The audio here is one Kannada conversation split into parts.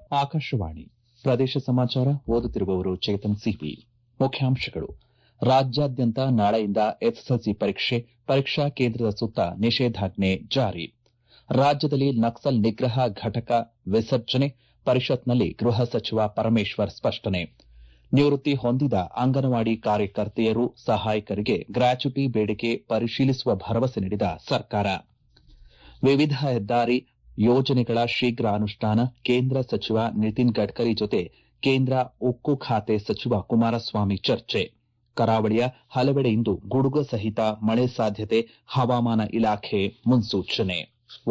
ಆಕಾಶವಾಣಿ ಪ್ರದೇಶ ಸಮಾಚಾರ ಓದುತ್ತಿರುವವರು ಚೇತನ್ ಸಿವಿ ಮುಖ್ಯಾಂಶಗಳು ರಾಜ್ಯಾದ್ಯಂತ ನಾಳೆಯಿಂದ ಎಸ್ಎಸ್ಎಲ್ಸಿ ಪರೀಕ್ಷೆ ಪರೀಕ್ಷಾ ಕೇಂದ್ರದ ಸುತ್ತ ನಿಷೇಧಾಜ್ಞೆ ಜಾರಿ ರಾಜ್ಯದಲ್ಲಿ ನಕ್ಸಲ್ ನಿಗ್ರಹ ಘಟಕ ವಿಸರ್ಜನೆ ಪರಿಷತ್ನಲ್ಲಿ ಗೃಹ ಸಚಿವ ಪರಮೇಶ್ವರ್ ಸ್ಪಷ್ಟನೆ ನಿವೃತ್ತಿ ಹೊಂದಿದ ಅಂಗನವಾಡಿ ಕಾರ್ಯಕರ್ತೆಯರು ಸಹಾಯಕರಿಗೆ ಗ್ರಾಚ್ಯುಟಿ ಬೇಡಿಕೆ ಪರಿಶೀಲಿಸುವ ಭರವಸೆ ನೀಡಿದ ಸರ್ಕಾರ ವಿವಿಧ ಹೆದ್ದಾರಿ ಯೋಜನೆಗಳ ಶೀಘ್ರ ಅನುಷ್ಠಾನ ಕೇಂದ್ರ ಸಚಿವ ನಿತಿನ್ ಗಡ್ಕರಿ ಜೊತೆ ಕೇಂದ್ರ ಉಕ್ಕು ಖಾತೆ ಸಚಿವ ಕುಮಾರಸ್ವಾಮಿ ಚರ್ಚೆ ಕರಾವಳಿಯ ಹಲವೆಡೆ ಇಂದು ಗುಡುಗು ಸಹಿತ ಮಳೆ ಸಾಧ್ಯತೆ ಹವಾಮಾನ ಇಲಾಖೆ ಮುನ್ಸೂಚನೆ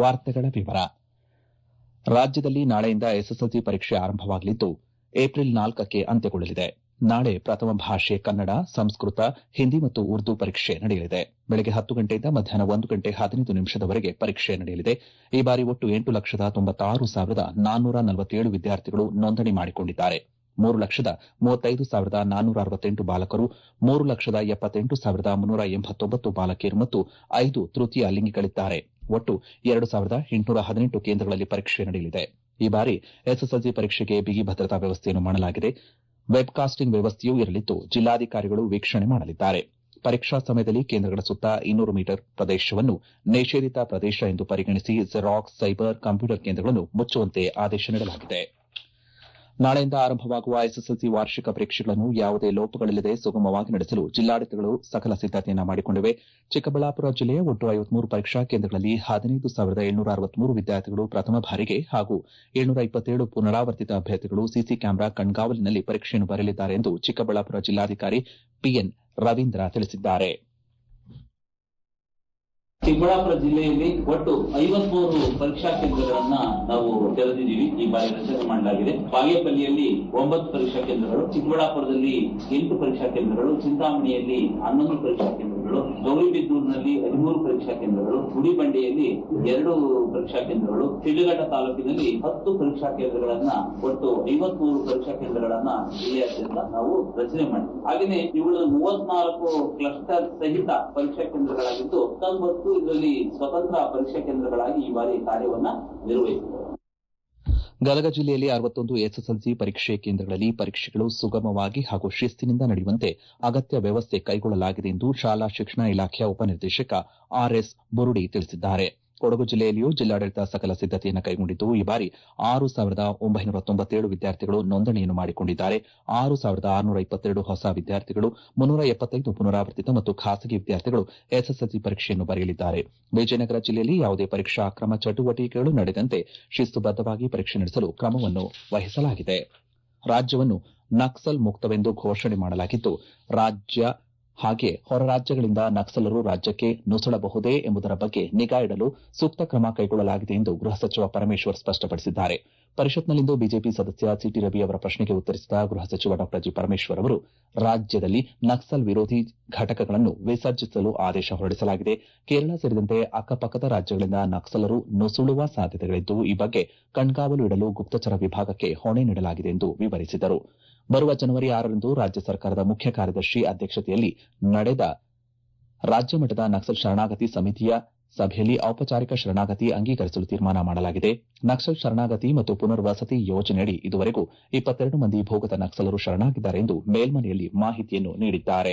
ರಾಜ್ಯದಲ್ಲಿ ನಾಳೆಯಿಂದ ಎಸ್ಎಸ್ಎಲ್ಸಿ ಪರೀಕ್ಷೆ ಆರಂಭವಾಗಲಿದ್ದು ಏಪ್ರಿಲ್ ನಾಲ್ಕಕ್ಕೆ ಅಂತ್ಯಗೊಳ್ಳಲಿದೆ ನಾಳೆ ಪ್ರಥಮ ಭಾಷೆ ಕನ್ನಡ ಸಂಸ್ಕೃತ ಹಿಂದಿ ಮತ್ತು ಉರ್ದು ಪರೀಕ್ಷೆ ನಡೆಯಲಿದೆ ಬೆಳಗ್ಗೆ ಹತ್ತು ಗಂಟೆಯಿಂದ ಮಧ್ಯಾಹ್ನ ಒಂದು ಗಂಟೆ ಹದಿನೈದು ನಿಮಿಷದವರೆಗೆ ಪರೀಕ್ಷೆ ನಡೆಯಲಿದೆ ಈ ಬಾರಿ ಒಟ್ಟು ಎಂಟು ಲಕ್ಷದ ತೊಂಬತ್ತಾರು ಸಾವಿರದ ನಾನ್ನೂರ ನಲವತ್ತೇಳು ವಿದ್ಯಾರ್ಥಿಗಳು ನೋಂದಣಿ ಮಾಡಿಕೊಂಡಿದ್ದಾರೆ ಮೂರು ಲಕ್ಷದ ಮೂವತ್ತೈದು ಸಾವಿರದ ನಾನ್ನೂರ ಅರವತ್ತೆಂಟು ಬಾಲಕರು ಮೂರು ಲಕ್ಷದ ಎಪ್ಪತ್ತೆಂಟು ಸಾವಿರದ ಮುನ್ನೂರ ಎಂಬತ್ತೊಂಬತ್ತು ಬಾಲಕಿಯರು ಮತ್ತು ಐದು ತೃತೀಯ ಲಿಂಗಿಗಳಿದ್ದಾರೆ ಒಟ್ಟು ಎರಡು ಸಾವಿರದ ಎಂಟುನೂರ ಹದಿನೆಂಟು ಕೇಂದ್ರಗಳಲ್ಲಿ ಪರೀಕ್ಷೆ ನಡೆಯಲಿದೆ ಈ ಬಾರಿ ಎಸ್ಎಸ್ಎಲ್ಸಿ ಪರೀಕ್ಷೆಗೆ ಬಿಗಿ ಭದ್ರತಾ ವ್ಯವಸ್ಥೆಯನ್ನು ಮಾಡಲಾಗಿದೆ ವೆಬ್ಕಾಸ್ಟಿಂಗ್ ವ್ಯವಸ್ಥೆಯೂ ಇರಲಿದ್ದು ಜಿಲ್ಲಾಧಿಕಾರಿಗಳು ವೀಕ್ಷಣೆ ಮಾಡಲಿದ್ದಾರೆ ಪರೀಕ್ಷಾ ಸಮಯದಲ್ಲಿ ಕೇಂದ್ರಗಳ ಸುತ್ತ ಇನ್ನೂರು ಮೀಟರ್ ಪ್ರದೇಶವನ್ನು ನಿಷೇಧಿತ ಪ್ರದೇಶ ಎಂದು ಪರಿಗಣಿಸಿ ಜೆರಾಕ್ಸ್ ಸೈಬರ್ ಕಂಪ್ಯೂಟರ್ ಕೇಂದ್ರಗಳನ್ನು ಮುಚ್ಚುವಂತೆ ಆದೇಶ ನೀಡಲಾಗಿದೆ ನಾಳೆಯಿಂದ ಆರಂಭವಾಗುವ ಎಸ್ಎಸ್ಎಲ್ಸಿ ವಾರ್ಷಿಕ ಪರೀಕ್ಷೆಗಳನ್ನು ಯಾವುದೇ ಲೋಪಗಳಿಲ್ಲದೆ ಸುಗಮವಾಗಿ ನಡೆಸಲು ಜಿಲ್ಲಾಡಳಿತಗಳು ಸಕಲ ಸಿದ್ದತೆಯನ್ನು ಮಾಡಿಕೊಂಡಿವೆ ಚಿಕ್ಕಬಳ್ಳಾಪುರ ಜಿಲ್ಲೆಯ ಒಟ್ಟು ಐವತ್ಮೂರು ಪರೀಕ್ಷಾ ಕೇಂದ್ರಗಳಲ್ಲಿ ಹದಿನೈದು ಸಾವಿರದ ಏಳ್ನೂರ ಅರವತ್ಮೂರು ವಿದ್ಯಾರ್ಥಿಗಳು ಪ್ರಥಮ ಬಾರಿಗೆ ಹಾಗೂ ಏಳ್ನೂರ ಇಪ್ಪತ್ತೇಳು ಪುನರಾವರ್ತಿತ ಅಭ್ಯರ್ಥಿಗಳು ಸಿಸಿ ಕ್ಯಾಮೆರಾ ಕಣ್ಗಾವಲಿನಲ್ಲಿ ಪರೀಕ್ಷೆಯನ್ನು ಬರೆಯಲಿದ್ದಾರೆ ಎಂದು ಚಿಕ್ಕಬಳ್ಳಾಪುರ ಜಿಲ್ಲಾಧಿಕಾರಿ ಪಿಎನ್ ರವೀಂದ್ರ ತಿಳಿಸಿದ್ದಾರೆ ಚಿಕ್ಕಬಳ್ಳಾಪುರ ಜಿಲ್ಲೆಯಲ್ಲಿ ಒಟ್ಟು ಐವತ್ಮೂರು ಪರೀಕ್ಷಾ ಕೇಂದ್ರಗಳನ್ನ ನಾವು ತೆರೆದಿದ್ದೀವಿ ಈ ಬಾರಿ ರಚನೆ ಮಾಡಲಾಗಿದೆ ಬಾಗೇಪಲ್ಲಿಯಲ್ಲಿ ಒಂಬತ್ತು ಪರೀಕ್ಷಾ ಕೇಂದ್ರಗಳು ಚಿಕ್ಕಬಳ್ಳಾಪುರದಲ್ಲಿ ಎಂಟು ಪರೀಕ್ಷಾ ಕೇಂದ್ರಗಳು ಚಿಂತಾಮಣಿಯಲ್ಲಿ ಹನ್ನೊಂದು ಪರೀಕ್ಷಾ ಕೇಂದ್ರಗಳು ಗೌರಿಬಿದೂರಿನಲ್ಲಿ ಹದಿಮೂರು ಪರೀಕ್ಷಾ ಕೇಂದ್ರಗಳು ಗುಡಿಬಂಡೆಯಲ್ಲಿ ಎರಡು ಪರೀಕ್ಷಾ ಕೇಂದ್ರಗಳು ಶಿಡ್ಲಘಟ್ಟ ತಾಲೂಕಿನಲ್ಲಿ ಹತ್ತು ಪರೀಕ್ಷಾ ಕೇಂದ್ರಗಳನ್ನ ಒಟ್ಟು ಐವತ್ಮೂರು ಪರೀಕ್ಷಾ ಕೇಂದ್ರಗಳನ್ನ ಜಿಲ್ಲೆಯಾದ್ಯಂತ ನಾವು ರಚನೆ ಮಾಡಿದ್ವಿ ಹಾಗೆಯೇ ಇವುಗಳು ಮೂವತ್ನಾಲ್ಕು ಕ್ಲಸ್ಟರ್ ಸಹಿತ ಪರೀಕ್ಷಾ ಕೇಂದ್ರಗಳಾಗಿದ್ದು ಹತ್ತೊಂಬತ್ತು ಇದರಲ್ಲಿ ಸ್ವತಂತ್ರ ಪರೀಕ್ಷಾ ಕೇಂದ್ರಗಳಾಗಿ ಈ ಬಾರಿ ಕಾರ್ಯವನ್ನ ನಿರ್ವಹಿಸಿದೆ ಗದಗ ಜಿಲ್ಲೆಯಲ್ಲಿ ಅರವತ್ತೊಂದು ಎಸ್ಎಸ್ಎಲ್ಸಿ ಪರೀಕ್ಷೆ ಕೇಂದ್ರಗಳಲ್ಲಿ ಪರೀಕ್ಷೆಗಳು ಸುಗಮವಾಗಿ ಹಾಗೂ ಶಿಸ್ತಿನಿಂದ ನಡೆಯುವಂತೆ ಅಗತ್ಯ ವ್ಯವಸ್ಥೆ ಕೈಗೊಳ್ಳಲಾಗಿದೆ ಎಂದು ಶಾಲಾ ಶಿಕ್ಷಣ ಇಲಾಖೆಯ ಉಪನಿರ್ದೇಶಕ ಆರ್ಎಸ್ ಬುರುಡಿ ತಿಳಿಸಿದ್ದಾರೆ ಕೊಡಗು ಜಿಲ್ಲೆಯಲ್ಲಿಯೂ ಜಿಲ್ಲಾಡಳಿತ ಸಕಲ ಸಿದ್ದತೆಯನ್ನು ಕೈಗೊಂಡಿದ್ದು ಈ ಬಾರಿ ಆರು ಸಾವಿರದ ಒಂಬೈನೂರ ತೊಂಬತ್ತೇಳು ವಿದ್ಯಾರ್ಥಿಗಳು ನೋಂದಣಿಯನ್ನು ಮಾಡಿಕೊಂಡಿದ್ದಾರೆ ಆರು ಸಾವಿರದ ಆರುನೂರ ಇಪ್ಪತ್ತೆರಡು ಹೊಸ ವಿದ್ಯಾರ್ಥಿಗಳು ಮುನ್ನೂರ ಎಪ್ಪತ್ತೈದು ಪುನರಾವರ್ತಿತ ಮತ್ತು ಖಾಸಗಿ ವಿದ್ಯಾರ್ಥಿಗಳು ಎಸ್ಎಸ್ಎಲ್ಸಿ ಪರೀಕ್ಷೆಯನ್ನು ಬರೆಯಲಿದ್ದಾರೆ ವಿಜಯನಗರ ಜಿಲ್ಲೆಯಲ್ಲಿ ಯಾವುದೇ ಪರೀಕ್ಷಾ ಅಕ್ರಮ ಚಟುವಟಿಕೆಗಳು ನಡೆದಂತೆ ಶಿಸ್ತುಬದ್ದವಾಗಿ ಪರೀಕ್ಷೆ ನಡೆಸಲು ಕ್ರಮವನ್ನು ವಹಿಸಲಾಗಿದೆ ರಾಜ್ಯವನ್ನು ನಕ್ಸಲ್ ಮುಕ್ತವೆಂದು ಘೋಷಣೆ ಮಾಡಲಾಗಿದ್ದು ರಾಜ್ಯ ಹಾಗೆ ಹೊರ ರಾಜ್ಯಗಳಿಂದ ನಕ್ಸಲರು ರಾಜ್ಯಕ್ಕೆ ನುಸುಳಬಹುದೇ ಎಂಬುದರ ಬಗ್ಗೆ ನಿಗಾ ಇಡಲು ಸೂಕ್ತ ಕ್ರಮ ಕೈಗೊಳ್ಳಲಾಗಿದೆ ಎಂದು ಗೃಹ ಸಚಿವ ಪರಮೇಶ್ವರ್ ಸ್ಪಷ್ಟಪಡಿಸಿದ್ದಾರೆ ಪರಿಷತ್ನಲ್ಲಿಂದು ಬಿಜೆಪಿ ಸದಸ್ಯ ಸಿಟಿ ರವಿ ಅವರ ಪ್ರಶ್ನೆಗೆ ಉತ್ತರಿಸಿದ ಗೃಹ ಸಚಿವ ಡಾ ಜಿ ಪರಮೇಶ್ವರ್ ಅವರು ರಾಜ್ಯದಲ್ಲಿ ನಕ್ಸಲ್ ವಿರೋಧಿ ಘಟಕಗಳನ್ನು ವಿಸರ್ಜಿಸಲು ಆದೇಶ ಹೊರಡಿಸಲಾಗಿದೆ ಕೇರಳ ಸೇರಿದಂತೆ ಅಕ್ಕಪಕ್ಕದ ರಾಜ್ಯಗಳಿಂದ ನಕ್ಸಲರು ನುಸುಳುವ ಸಾಧ್ಯತೆಗಳಿದ್ದು ಈ ಬಗ್ಗೆ ಕಣ್ಗಾವಲು ಇಡಲು ಗುಪ್ತಚರ ವಿಭಾಗಕ್ಕೆ ಹೊಣೆ ನೀಡಲಾಗಿದೆ ಎಂದು ವಿವರಿಸಿದರು ಬರುವ ಜನವರಿ ಆರರಂದು ರಾಜ್ಯ ಸರ್ಕಾರದ ಮುಖ್ಯ ಕಾರ್ಯದರ್ಶಿ ಅಧ್ಯಕ್ಷತೆಯಲ್ಲಿ ನಡೆದ ರಾಜ್ಯ ಮಟ್ಟದ ನಕ್ಸಲ್ ಶರಣಾಗತಿ ಸಮಿತಿಯ ಸಭೆಯಲ್ಲಿ ಔಪಚಾರಿಕ ಶರಣಾಗತಿ ಅಂಗೀಕರಿಸಲು ತೀರ್ಮಾನ ಮಾಡಲಾಗಿದೆ ನಕ್ಸಲ್ ಶರಣಾಗತಿ ಮತ್ತು ಪುನರ್ವಸತಿ ಯೋಜನೆಯಡಿ ಇದುವರೆಗೂ ಇಪ್ಪತ್ತೆರಡು ಮಂದಿ ಭೂಗತ ನಕ್ಸಲರು ಶರಣಾಗಿದ್ದಾರೆ ಎಂದು ಮೇಲ್ಮನೆಯಲ್ಲಿ ಮಾಹಿತಿಯನ್ನು ನೀಡಿದ್ದಾರೆ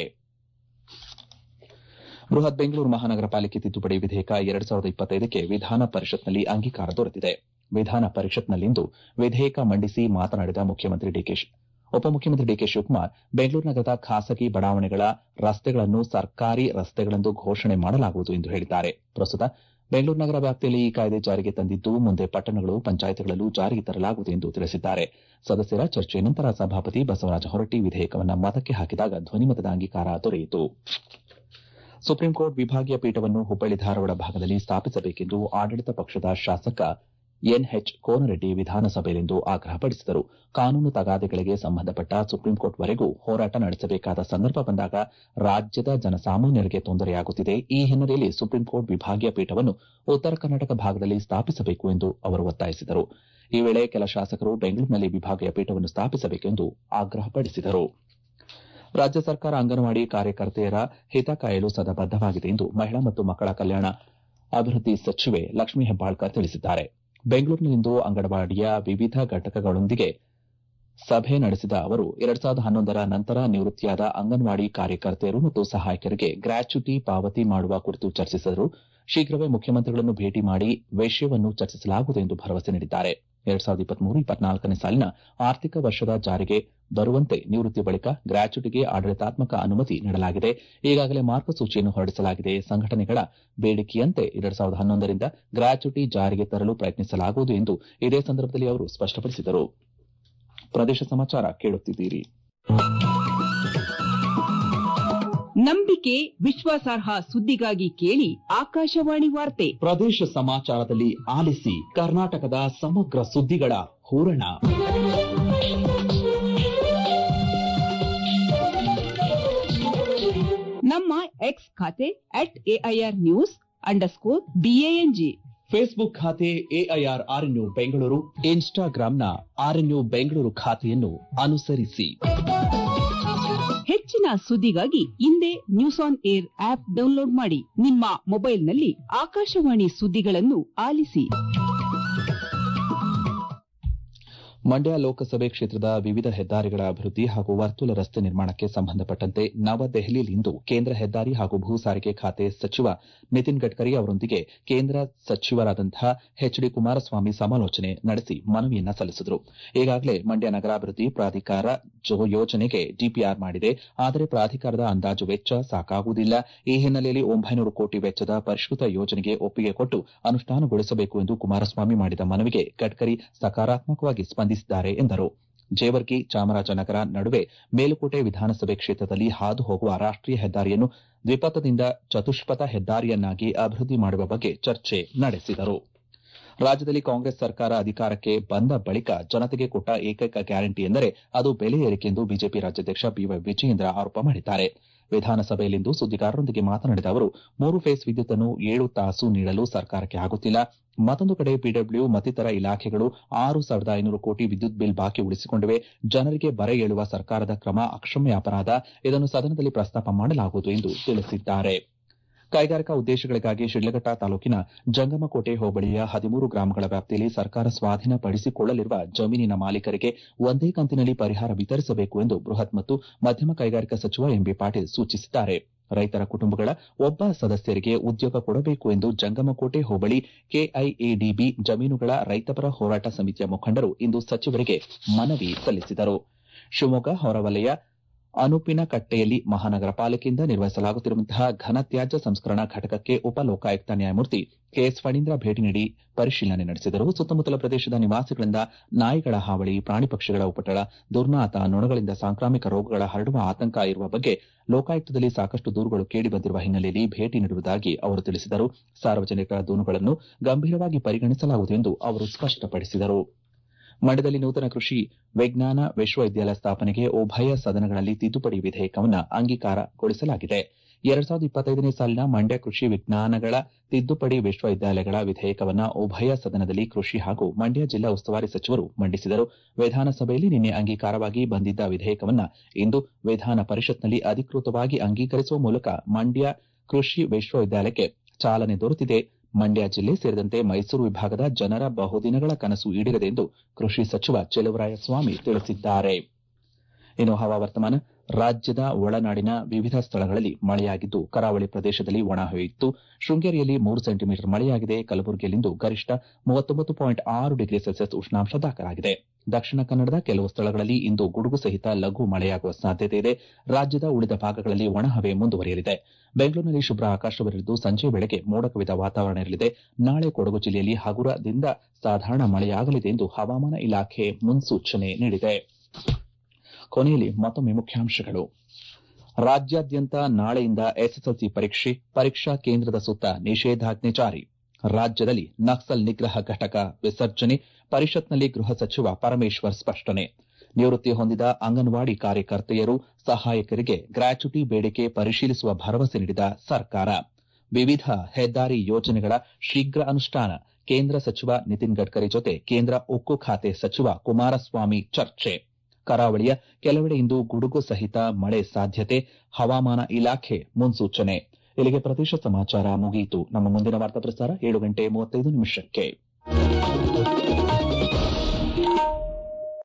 ಬೃಹತ್ ಬೆಂಗಳೂರು ಮಹಾನಗರ ಪಾಲಿಕೆ ತಿದ್ದುಪಡಿ ವಿಧೇಯಕ ಎರಡು ಸಾವಿರದ ಇಪ್ಪತ್ತೈದಕ್ಕೆ ವಿಧಾನ ಪರಿಷತ್ನಲ್ಲಿ ಅಂಗೀಕಾರ ದೊರೆತಿದೆ ವಿಧಾನ ಪರಿಷತ್ನಲ್ಲಿಂದು ವಿಧೇಯಕ ಮಂಡಿಸಿ ಮಾತನಾಡಿದ ಮುಖ್ಯಮಂತ್ರಿ ಡಿಕೆ ಉಪಮುಖ್ಯಮಂತ್ರಿ ಡಿಕೆ ಶಿವಕುಮಾರ್ ಬೆಂಗಳೂರು ನಗರದ ಖಾಸಗಿ ಬಡಾವಣೆಗಳ ರಸ್ತೆಗಳನ್ನು ಸರ್ಕಾರಿ ರಸ್ತೆಗಳೆಂದು ಘೋಷಣೆ ಮಾಡಲಾಗುವುದು ಎಂದು ಹೇಳಿದ್ದಾರೆ ಪ್ರಸ್ತುತ ಬೆಂಗಳೂರು ನಗರ ವ್ಯಾಪ್ತಿಯಲ್ಲಿ ಈ ಕಾಯ್ದೆ ಜಾರಿಗೆ ತಂದಿದ್ದು ಮುಂದೆ ಪಟ್ಟಣಗಳು ಪಂಚಾಯತ್ಗಳಲ್ಲೂ ಜಾರಿಗೆ ತರಲಾಗುವುದು ಎಂದು ತಿಳಿಸಿದ್ದಾರೆ ಸದಸ್ಯರ ಚರ್ಚೆಯ ನಂತರ ಸಭಾಪತಿ ಬಸವರಾಜ ಹೊರಟ್ಟಿ ವಿಧೇಯಕವನ್ನು ಮತಕ್ಕೆ ಹಾಕಿದಾಗ ಧ್ವನಿಮತದ ಅಂಗೀಕಾರ ದೊರೆಯಿತು ಸುಪ್ರೀಂಕೋರ್ಟ್ ವಿಭಾಗೀಯ ಪೀಠವನ್ನು ಹುಬ್ಬಳ್ಳಿ ಧಾರವಾಡ ಭಾಗದಲ್ಲಿ ಸ್ಥಾಪಿಸಬೇಕೆಂದು ಆಡಳಿತ ಪಕ್ಷದ ಶಾಸಕ ಎನ್ಎಚ್ ಕೋನರೆಡ್ಡಿ ವಿಧಾನಸಭೆಯಲ್ಲಿಂದು ಆಗ್ರಹಪಡಿಸಿದರು ಕಾನೂನು ತಗಾದೆಗಳಿಗೆ ಸಂಬಂಧಪಟ್ಟ ಸುಪ್ರೀಂಕೋರ್ಟ್ವರೆಗೂ ಹೋರಾಟ ನಡೆಸಬೇಕಾದ ಸಂದರ್ಭ ಬಂದಾಗ ರಾಜ್ಯದ ಜನಸಾಮಾನ್ಯರಿಗೆ ತೊಂದರೆಯಾಗುತ್ತಿದೆ ಈ ಹಿನ್ನೆಲೆಯಲ್ಲಿ ಸುಪ್ರೀಂಕೋರ್ಟ್ ವಿಭಾಗೀಯ ಪೀಠವನ್ನು ಉತ್ತರ ಕರ್ನಾಟಕ ಭಾಗದಲ್ಲಿ ಸ್ಥಾಪಿಸಬೇಕು ಎಂದು ಅವರು ಒತ್ತಾಯಿಸಿದರು ಈ ವೇಳೆ ಕೆಲ ಶಾಸಕರು ಬೆಂಗಳೂರಿನಲ್ಲಿ ವಿಭಾಗೀಯ ಪೀಠವನ್ನು ಸ್ಥಾಪಿಸಬೇಕೆಂದು ಆಗ್ರಹಪಡಿಸಿದರು ರಾಜ್ಯ ಸರ್ಕಾರ ಅಂಗನವಾಡಿ ಕಾರ್ಯಕರ್ತೆಯರ ಹಿತ ಕಾಯಲು ಸದಾ ಬದ್ದವಾಗಿದೆ ಎಂದು ಮಹಿಳಾ ಮತ್ತು ಮಕ್ಕಳ ಕಲ್ಯಾಣ ಅಭಿವೃದ್ಧಿ ಸಚಿವೆ ಲಕ್ಷ್ಮೀ ಹೆಬ್ಬಾಳ್ಕರ್ ತಿಳಿಸಿದ್ದಾರೆ ಬೆಂಗಳೂರಿನಲ್ಲಿಂದು ಅಂಗನವಾಡಿಯ ವಿವಿಧ ಘಟಕಗಳೊಂದಿಗೆ ಸಭೆ ನಡೆಸಿದ ಅವರು ಎರಡ್ ಸಾವಿರದ ಹನ್ನೊಂದರ ನಂತರ ನಿವೃತ್ತಿಯಾದ ಅಂಗನವಾಡಿ ಕಾರ್ಯಕರ್ತೆಯರು ಮತ್ತು ಸಹಾಯಕರಿಗೆ ಗ್ರಾಚ್ಯುಟಿ ಪಾವತಿ ಮಾಡುವ ಕುರಿತು ಚರ್ಚಿಸಿದರು ಶೀಘ್ರವೇ ಮುಖ್ಯಮಂತ್ರಿಗಳನ್ನು ಭೇಟಿ ಮಾಡಿ ವಿಷಯವನ್ನು ಚರ್ಚಿಸಲಾಗುವುದು ಎಂದು ಭರವಸೆ ನೀಡಿದ್ದಾರೆ ಎರಡ್ ಸಾವಿರದ ಇಪ್ಪತ್ಮೂರು ಇಪ್ಪತ್ನಾಲ್ಕನೇ ಸಾಲಿನ ಆರ್ಥಿಕ ವರ್ಷದ ಜಾರಿಗೆ ಬರುವಂತೆ ನಿವೃತ್ತಿ ಬಳಿಕ ಗ್ರಾಚ್ಯುಟಿಗೆ ಆಡಳಿತಾತ್ಮಕ ಅನುಮತಿ ನೀಡಲಾಗಿದೆ ಈಗಾಗಲೇ ಮಾರ್ಗಸೂಚಿಯನ್ನು ಹೊರಡಿಸಲಾಗಿದೆ ಸಂಘಟನೆಗಳ ಬೇಡಿಕೆಯಂತೆ ಎರಡ್ ಸಾವಿರದ ಹನ್ನೊಂದರಿಂದ ಗ್ರಾಚ್ಯುಟಿ ಜಾರಿಗೆ ತರಲು ಪ್ರಯತ್ನಿಸಲಾಗುವುದು ಎಂದು ಇದೇ ಸಂದರ್ಭದಲ್ಲಿ ಅವರು ಸ್ಪಷ್ಟಪಡಿಸಿದರು ಪ್ರದೇಶ ಸಮಾಚಾರ ಕೇಳುತ್ತಿದ್ದೀರಿ ನಂಬಿಕೆ ವಿಶ್ವಾಸಾರ್ಹ ಸುದ್ದಿಗಾಗಿ ಕೇಳಿ ಆಕಾಶವಾಣಿ ವಾರ್ತೆ ಪ್ರದೇಶ ಸಮಾಚಾರದಲ್ಲಿ ಆಲಿಸಿ ಕರ್ನಾಟಕದ ಸಮಗ್ರ ಸುದ್ದಿಗಳ ಹೂರಣ ನಮ್ಮ ಎಕ್ಸ್ ಖಾತೆ at AIR news underscore BANG Facebook ಖಾತೆ ಎಐಆರ್ ಆರ್ಎನ್ಯು ಬೆಂಗಳೂರು ಇನ್ಸ್ಟಾಗ್ರಾಂನ ಆರ್ಎನ್ಯು ಬೆಂಗಳೂರು ಖಾತೆಯನ್ನು ಅನುಸರಿಸಿ ಹೆಚ್ಚಿನ ಸುದ್ದಿಗಾಗಿ ಹಿಂದೆ news on air app download ಮಾಡಿ ನಿಮ್ಮ ಮೊಬೈಲ್ನಲ್ಲಿ ಆಕಾಶವಾಣಿ ಸುದ್ದಿಗಳನ್ನು ಆಲಿಸಿ ಮಂಡ್ಯ ಲೋಕಸಭೆ ಕ್ಷೇತ್ರದ ವಿವಿಧ ಹೆದ್ದಾರಿಗಳ ಅಭಿವೃದ್ಧಿ ಹಾಗೂ ವರ್ತುಲ ರಸ್ತೆ ನಿರ್ಮಾಣಕ್ಕೆ ಸಂಬಂಧಪಟ್ಟಂತೆ ನವದೆಹಲಿಯಲ್ಲಿಂದು ಕೇಂದ್ರ ಹೆದ್ದಾರಿ ಹಾಗೂ ಭೂ ಸಾರಿಗೆ ಖಾತೆ ಸಚಿವ ನಿತಿನ್ ಗಡ್ಕರಿ ಅವರೊಂದಿಗೆ ಕೇಂದ್ರ ಸಚಿವರಾದಂತಹ ಎಚ್ ಡಿ ಕುಮಾರಸ್ವಾಮಿ ಸಮಾಲೋಚನೆ ನಡೆಸಿ ಮನವಿಯನ್ನ ಸಲ್ಲಿಸಿದರು ಈಗಾಗಲೇ ಮಂಡ್ಯ ನಗರಾಭಿವೃದ್ಧಿ ಪ್ರಾಧಿಕಾರ ಯೋಜನೆಗೆ ಡಿಪಿಆರ್ ಮಾಡಿದೆ ಆದರೆ ಪ್ರಾಧಿಕಾರದ ಅಂದಾಜು ವೆಚ್ಚ ಸಾಕಾಗುವುದಿಲ್ಲ ಈ ಹಿನ್ನೆಲೆಯಲ್ಲಿ ಒಂಬೈನೂರು ಕೋಟಿ ವೆಚ್ಚದ ಪರಿಷ್ಕೃತ ಯೋಜನೆಗೆ ಒಪ್ಪಿಗೆ ಕೊಟ್ಟು ಅನುಷ್ಠಾನಗೊಳಿಸಬೇಕು ಎಂದು ಕುಮಾರಸ್ವಾಮಿ ಮಾಡಿದ ಮನವಿಗೆ ಗಡ್ಕರಿ ಸಕಾರಾತ್ಮಕವಾಗಿ ಸ್ಪಂದಿಸಿದ್ದಾರೆ ಎಂದರು ಜೇವರ್ಗಿ ಚಾಮರಾಜನಗರ ನಡುವೆ ಮೇಲುಕೋಟೆ ವಿಧಾನಸಭೆ ಕ್ಷೇತ್ರದಲ್ಲಿ ಹಾದು ಹೋಗುವ ರಾಷ್ಟೀಯ ಹೆದ್ದಾರಿಯನ್ನು ದ್ವಿಪಥದಿಂದ ಚತುಷ್ಪಥ ಹೆದ್ದಾರಿಯನ್ನಾಗಿ ಅಭಿವೃದ್ಧಿ ಮಾಡುವ ಬಗ್ಗೆ ಚರ್ಚೆ ನಡೆಸಿದರು ರಾಜ್ಯದಲ್ಲಿ ಕಾಂಗ್ರೆಸ್ ಸರ್ಕಾರ ಅಧಿಕಾರಕ್ಕೆ ಬಂದ ಬಳಿಕ ಜನತೆಗೆ ಕೊಟ್ಟ ಏಕೈಕ ಗ್ಯಾರಂಟಿ ಎಂದರೆ ಅದು ಬೆಲೆ ಏರಿಕೆ ಎಂದು ಬಿಜೆಪಿ ರಾಜ್ಯಾಧ್ಯಕ್ಷ ಬಿವೈ ವಿಜಯೇಂದ್ರ ಆರೋಪ ಮಾಡಿದ್ದಾರೆ ವಿಧಾನಸಭೆಯಲ್ಲಿಂದು ಸುದ್ದಿಗಾರರೊಂದಿಗೆ ಮಾತನಾಡಿದ ಅವರು ಮೂರು ಫೇಸ್ ವಿದ್ಯುತ್ ಅನ್ನು ಏಳು ತಾಸು ನೀಡಲು ಸರ್ಕಾರಕ್ಕೆ ಆಗುತ್ತಿಲ್ಲ ಮತ್ತೊಂದು ಕಡೆ ಪಿಡಬ್ಲ್ಯೂ ಮತ್ತಿತರ ಇಲಾಖೆಗಳು ಆರು ಸಾವಿರದ ಐನೂರು ಕೋಟಿ ವಿದ್ಯುತ್ ಬಿಲ್ ಬಾಕಿ ಉಳಿಸಿಕೊಂಡಿವೆ ಜನರಿಗೆ ಬರೆ ಏಳುವ ಸರ್ಕಾರದ ಕ್ರಮ ಅಕ್ಷಮ್ಯ ಅಪರಾಧ ಇದನ್ನು ಸದನದಲ್ಲಿ ಪ್ರಸ್ತಾಪ ಮಾಡಲಾಗುವುದು ಎಂದು ತಿಳಿಸಿದ್ದಾರೆ ಕೈಗಾರಿಕಾ ಉದ್ದೇಶಗಳಿಗಾಗಿ ಶಿಡ್ಲಘಟ್ಟ ತಾಲೂಕಿನ ಜಂಗಮಕೋಟೆ ಹೋಬಳಿಯ ಹದಿಮೂರು ಗ್ರಾಮಗಳ ವ್ಯಾಪ್ತಿಯಲ್ಲಿ ಸರ್ಕಾರ ಸ್ವಾಧೀನಪಡಿಸಿಕೊಳ್ಳಲಿರುವ ಜಮೀನಿನ ಮಾಲೀಕರಿಗೆ ಒಂದೇ ಕಂತಿನಲ್ಲಿ ಪರಿಹಾರ ವಿತರಿಸಬೇಕು ಎಂದು ಬೃಹತ್ ಮತ್ತು ಮಧ್ಯಮ ಕೈಗಾರಿಕಾ ಸಚಿವ ಎಂಬಿ ಪಾಟೀಲ್ ಸೂಚಿಸಿದ್ದಾರೆ ರೈತರ ಕುಟುಂಬಗಳ ಒಬ್ಬ ಸದಸ್ಯರಿಗೆ ಉದ್ಯೋಗ ಕೊಡಬೇಕು ಎಂದು ಜಂಗಮಕೋಟೆ ಹೋಬಳಿ ಕೆಐಎಡಿಬಿ ಜಮೀನುಗಳ ರೈತಪರ ಹೋರಾಟ ಸಮಿತಿಯ ಮುಖಂಡರು ಇಂದು ಸಚಿವರಿಗೆ ಮನವಿ ಸಲ್ಲಿಸಿದರು ಶಿವಮೊಗ್ಗ ಹೊರವಲಯ ಅನುಪಿನಕಟ್ಟೆಯಲ್ಲಿ ಮಹಾನಗರ ಪಾಲಿಕೆಯಿಂದ ನಿರ್ವಹಿಸಲಾಗುತ್ತಿರುವಂತಹ ಘನತ್ಯಾಜ್ಯ ಸಂಸ್ಕರಣಾ ಘಟಕಕ್ಕೆ ಉಪ ಲೋಕಾಯುಕ್ತ ನ್ಯಾಯಮೂರ್ತಿ ಕೆಎಸ್ ಫಣೀಂದ್ರ ಭೇಟಿ ನೀಡಿ ಪರಿಶೀಲನೆ ನಡೆಸಿದರು ಸುತ್ತಮುತ್ತಲ ಪ್ರದೇಶದ ನಿವಾಸಿಗಳಿಂದ ನಾಯಿಗಳ ಹಾವಳಿ ಪ್ರಾಣಿ ಪಕ್ಷಿಗಳ ಉಪಟಳ ದುರ್ನಾತ ನೊಣಗಳಿಂದ ಸಾಂಕ್ರಾಮಿಕ ರೋಗಗಳ ಹರಡುವ ಆತಂಕ ಇರುವ ಬಗ್ಗೆ ಲೋಕಾಯುಕ್ತದಲ್ಲಿ ಸಾಕಷ್ಟು ದೂರುಗಳು ಕೇಳಿಬಂದಿರುವ ಹಿನ್ನೆಲೆಯಲ್ಲಿ ಭೇಟಿ ನೀಡುವುದಾಗಿ ಅವರು ತಿಳಿಸಿದರು ಸಾರ್ವಜನಿಕರ ದೂರುಗಳನ್ನು ಗಂಭೀರವಾಗಿ ಪರಿಗಣಿಸಲಾಗುವುದು ಎಂದು ಅವರು ಸ್ಪಷ್ಟಪಡಿಸಿದರು ಮಂಡ್ಯದಲ್ಲಿ ನೂತನ ಕೃಷಿ ವಿಜ್ಞಾನ ವಿಶ್ವವಿದ್ಯಾಲಯ ಸ್ಥಾಪನೆಗೆ ಉಭಯ ಸದನಗಳಲ್ಲಿ ತಿದ್ದುಪಡಿ ವಿಧೇಯಕವನ್ನು ಅಂಗೀಕಾರಗೊಳಿಸಲಾಗಿದೆ ಎರಡ್ ಸಾವಿರದ ಇಪ್ಪತ್ತೈದನೇ ಸಾಲಿನ ಮಂಡ್ಯ ಕೃಷಿ ವಿಜ್ಞಾನಗಳ ತಿದ್ದುಪಡಿ ವಿಶ್ವವಿದ್ಯಾಲಯಗಳ ವಿಧೇಯಕವನ್ನು ಉಭಯ ಸದನದಲ್ಲಿ ಕೃಷಿ ಹಾಗೂ ಮಂಡ್ಯ ಜಿಲ್ಲಾ ಉಸ್ತುವಾರಿ ಸಚಿವರು ಮಂಡಿಸಿದರು ವಿಧಾನಸಭೆಯಲ್ಲಿ ನಿನ್ನೆ ಅಂಗೀಕಾರವಾಗಿ ಬಂದಿದ್ದ ವಿಧೇಯಕವನ್ನು ಇಂದು ವಿಧಾನ ಪರಿಷತ್ನಲ್ಲಿ ಅಧಿಕೃತವಾಗಿ ಅಂಗೀಕರಿಸುವ ಮೂಲಕ ಮಂಡ್ಯ ಕೃಷಿ ವಿಶ್ವವಿದ್ಯಾಲಯಕ್ಕೆ ಚಾಲನೆ ದೊರೆತಿದೆ ಮಂಡ್ಯ ಜಿಲ್ಲೆ ಸೇರಿದಂತೆ ಮೈಸೂರು ವಿಭಾಗದ ಜನರ ಬಹುದಿನಗಳ ಕನಸು ಈಡೇರಿದೆ ಎಂದು ಕೃಷಿ ಸಚಿವ ಚೆಲುವರಾಯಸ್ವಾಮಿ ತಿಳಿಸಿದ್ದಾರೆ ಇನ್ನು ಹವಾವರ್ತಮಾನ ರಾಜ್ಯದ ಒಳನಾಡಿನ ವಿವಿಧ ಸ್ಥಳಗಳಲ್ಲಿ ಮಳೆಯಾಗಿದ್ದು ಕರಾವಳಿ ಪ್ರದೇಶದಲ್ಲಿ ಒಣಹವೆಯಿತ್ತು ಶೃಂಗೇರಿಯಲ್ಲಿ ಮೂರು ಸೆಂಟಿಮೀಟರ್ ಮಳೆಯಾಗಿದೆ ಕಲಬುರಗಿಯಲ್ಲಿಂದು ಗರಿಷ್ಠ ಮೂವತ್ತೊಂಬತ್ತು ಪಾಯಿಂಟ್ ಆರು ಡಿಗ್ರಿ ಸೆಲ್ಸಿಯಸ್ ಉಷ್ಣಾಂಶ ದಾಖಲಾಗಿದೆ ದಕ್ಷಿಣ ಕನ್ನಡದ ಕೆಲವು ಸ್ಥಳಗಳಲ್ಲಿ ಇಂದು ಗುಡುಗು ಸಹಿತ ಲಘು ಮಳೆಯಾಗುವ ಸಾಧ್ಯತೆ ಇದೆ ರಾಜ್ಯದ ಉಳಿದ ಭಾಗಗಳಲ್ಲಿ ಒಣಹವೆ ಮುಂದುವರಿಯಲಿದೆ ಬೆಂಗಳೂರಿನಲ್ಲಿ ಶುಭ್ರ ಆಕಾಶವಿರಲಿದ್ದು ಸಂಜೆ ವೇಳೆಗೆ ಮೋಡ ಕವಿದ ವಾತಾವರಣ ಇರಲಿದೆ ನಾಳೆ ಕೊಡಗು ಜಿಲ್ಲೆಯಲ್ಲಿ ಹಗುರದಿಂದ ಸಾಧಾರಣ ಮಳೆಯಾಗಲಿದೆ ಎಂದು ಹವಾಮಾನ ಇಲಾಖೆ ಮುನ್ಸೂಚನೆ ನೀಡಿದೆ ಕೊನೆಯಲ್ಲಿ ಮತ್ತೊಮ್ಮೆ ಮುಖ್ಯಾಂಶಗಳು ರಾಜ್ಯಾದ್ಯಂತ ನಾಳೆಯಿಂದ ಎಸ್ಎಸ್ಎಲ್ಸಿ ಪರೀಕ್ಷೆ ಪರೀಕ್ಷಾ ಕೇಂದ್ರದ ಸುತ್ತ ನಿಷೇಧಾಜ್ಞೆ ಜಾರಿ ರಾಜ್ಯದಲ್ಲಿ ನಕ್ಸಲ್ ನಿಗ್ರಹ ಘಟಕ ವಿಸರ್ಜನೆ ಪರಿಷತ್ನಲ್ಲಿ ಗೃಹ ಸಚಿವ ಪರಮೇಶ್ವರ್ ಸ್ಪಷ್ಟನೆ ನಿವೃತ್ತಿ ಹೊಂದಿದ ಅಂಗನವಾಡಿ ಕಾರ್ಯಕರ್ತೆಯರು ಸಹಾಯಕರಿಗೆ ಗ್ರಾಚ್ಯುಟಿ ಬೇಡಿಕೆ ಪರಿಶೀಲಿಸುವ ಭರವಸೆ ನೀಡಿದ ಸರ್ಕಾರ ವಿವಿಧ ಹೆದ್ದಾರಿ ಯೋಜನೆಗಳ ಶೀಘ್ರ ಅನುಷ್ಠಾನ ಕೇಂದ್ರ ಸಚಿವ ನಿತಿನ್ ಗಡ್ಕರಿ ಜೊತೆ ಕೇಂದ್ರ ಉಕ್ಕು ಖಾತೆ ಸಚಿವ ಕುಮಾರಸ್ವಾಮಿ ಚರ್ಚೆ ಕರಾವಳಿಯ ಕೆಲವೆಡೆ ಇಂದು ಗುಡುಗು ಸಹಿತ ಮಳೆ ಸಾಧ್ಯತೆ ಹವಾಮಾನ ಇಲಾಖೆ ಮುನ್ಸೂಚನೆ ಇಲ್ಲಿಗೆ ಪ್ರದೇಶ ಸಮಾಚಾರ ಮುಗಿಯಿತು ನಮ್ಮ ಮುಂದಿನ ವಾರ್ತಾ ಪ್ರಸಾರ ಏಳು ಗಂಟೆ ಮೂವತ್ತೈದು ನಿಮಿಷಕ್ಕೆ